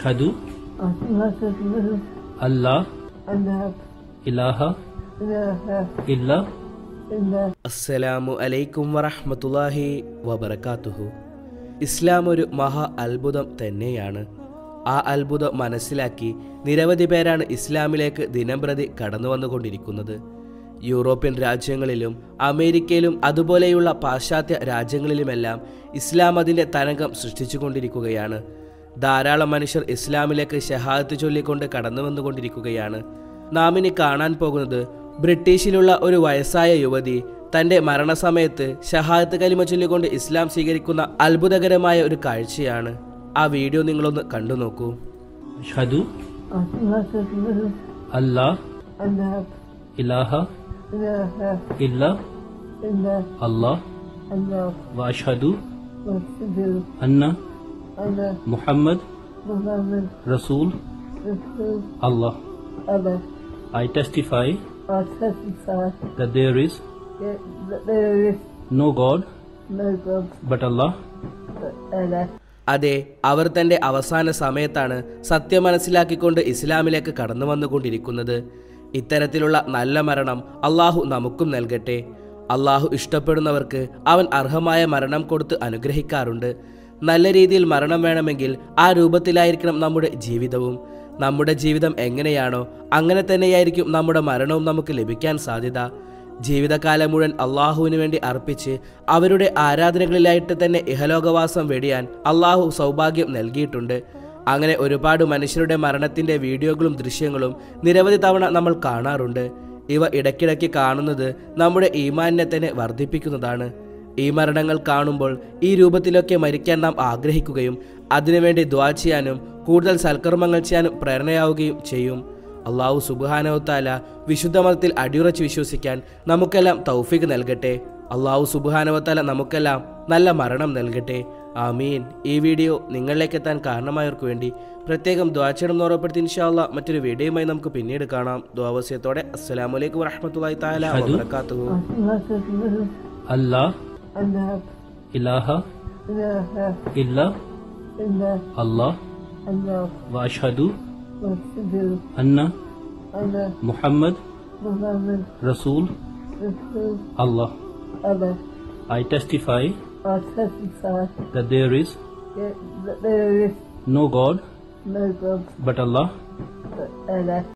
أشهد أشهد أن لا أن لا إله إله إلا إلا അസ്സലാമു അലൈക്കും വറഹ്മത്തുള്ളാഹി വബറകാതുഹു ഇസ്ലാം ഒരു മഹാ അത്ഭുതം തന്നെയാണ് ആ അത്ഭുതം മനസ്സിലാക്കി നിരവധി പേരാണ് ഇസ്ലാമിലേക്ക് ദിനംപ്രതി കടന്നു വന്നുകൊണ്ടിരിക്കുന്നത് യൂറോപ്യൻ രാജ്യങ്ങളിലും അമേരിക്കയിലും അതുപോലെയുള്ള പാശ്ചാത്യ രാജ്യങ്ങളിലുമെല്ലാം ഇസ്ലാം അതിൻ്റെ തരംഗം സൃഷ്ടിച്ചുകൊണ്ടിരിക്കുകയാണ് ധാരാളം മനുഷ്യർ ഇസ്ലാമിലേക്ക് ഷഹാദത്ത് ചൊല്ലിക്കൊണ്ട് കടന്നു വന്നുകൊണ്ടിരിക്കുകയാണ് നാം ഇനി കാണാൻ പോകുന്നത് ബ്രിട്ടീഷിലുള്ള ഒരു വയസ്സായ യുവതി തന്റെ മരണസമയത്ത് ഷഹാദത്ത് കലിമ ചൊല്ലിക്കൊണ്ട് ഇസ്ലാം സ്വീകരിക്കുന്ന അത്ഭുതകരമായ ഒരു കാഴ്ചയാണ് ആ വീഡിയോ നിങ്ങളൊന്ന് കണ്ടു നോക്കൂ أشهد أشهد أن لا أن لا إله إله إلا إلا الله الله وأشهد وأشهد أن أن محمد محمد رسول رسول Allah. الله I testify I testify that there is that there is no God no God but Allah. but Allah. അതെ അവർ തന്റെ അവസാന സമയത്താണ് സത്യം മനസ്സിലാക്കിക്കൊണ്ട് ഇസ്ലാമിലേക്ക് കടന്നു വന്നുകൊണ്ടിരിക്കുന്നത് ഇത്തരത്തിലുള്ള നല്ല മരണം അള്ളാഹു നമുക്കും നൽകട്ടെ അള്ളാഹു ഇഷ്ടപ്പെടുന്നവർക്ക് അവൻ അർഹമായ മരണം കൊടുത്ത് അനുഗ്രഹിക്കാറുണ്ട് നല്ല രീതിയിൽ മരണം വേണമെങ്കിൽ ആ രൂപത്തിലായിരിക്കണം നമ്മുടെ ജീവിതവും നമ്മുടെ ജീവിതം എങ്ങനെയാണോ അങ്ങനെ തന്നെയായിരിക്കും നമ്മുടെ മരണവും നമുക്ക് ലഭിക്കാൻ സാധ്യത ജീവിതകാലം മുഴുവൻ അള്ളാഹുവിന് വേണ്ടി അർപ്പിച്ച് അവരുടെ ആരാധനകളിലായിട്ട് തന്നെ ഇഹലോകവാസം വെടിയാൻ അള്ളാഹു സൗഭാഗ്യം നൽകിയിട്ടുണ്ട് അങ്ങനെ ഒരുപാട് മനുഷ്യരുടെ മരണത്തിന്റെ വീഡിയോകളും ദൃശ്യങ്ങളും നിരവധി തവണ നമ്മൾ കാണാറുണ്ട് ഇവ ഇടയ്ക്കിടയ്ക്ക് കാണുന്നത് നമ്മുടെ ഈമാനിനെ തന്നെ വർദ്ധിപ്പിക്കുന്നതാണ് ഈ മരണങ്ങൾ കാണുമ്പോൾ ഈ രൂപത്തിലൊക്കെ മരിക്കാൻ നാം ആഗ്രഹിക്കുകയും അതിനുവേണ്ടി ദ്വാ ചെയ്യാനും കൂടുതൽ സൽക്കർമ്മങ്ങൾ ചെയ്യാനും പ്രേരണയാവുകയും ചെയ്യും അള്ളാഹു സുബാനവത്താല വിശുദ്ധ മതത്തിൽ അടിയുറച്ച് വിശ്വസിക്കാൻ നമുക്കെല്ലാം തൗഫീഖ് നൽകട്ടെ അള്ളാഹു സുബാനവത്താല നമുക്കെല്ലാം നല്ല മരണം നൽകട്ടെ ആമീൻ ഈ വീഡിയോ നിങ്ങളിലേക്ക് എത്താൻ കാരണമായവർക്ക് വേണ്ടി പ്രത്യേകം ദ്വാചരണം എന്ന് ഉറപ്പെടുത്തി ഇൻഷാല്ല മറ്റൊരു വീഡിയോയുമായി നമുക്ക് പിന്നീട് കാണാം ദ്വാവസ്യത്തോടെ അസ്സലാമലൈക്കും വറഹമത്തല്ലാഹി താല അഷ്ഹദു വബറകാതുഹു أشهد Allah أن لا إله إله إلا إلا Allah الله وأشهد وأشهد أن أن محمد محمد رسول رسول Allah. الله I testify I testify that there is that there is no God no God but Allah. but Allah.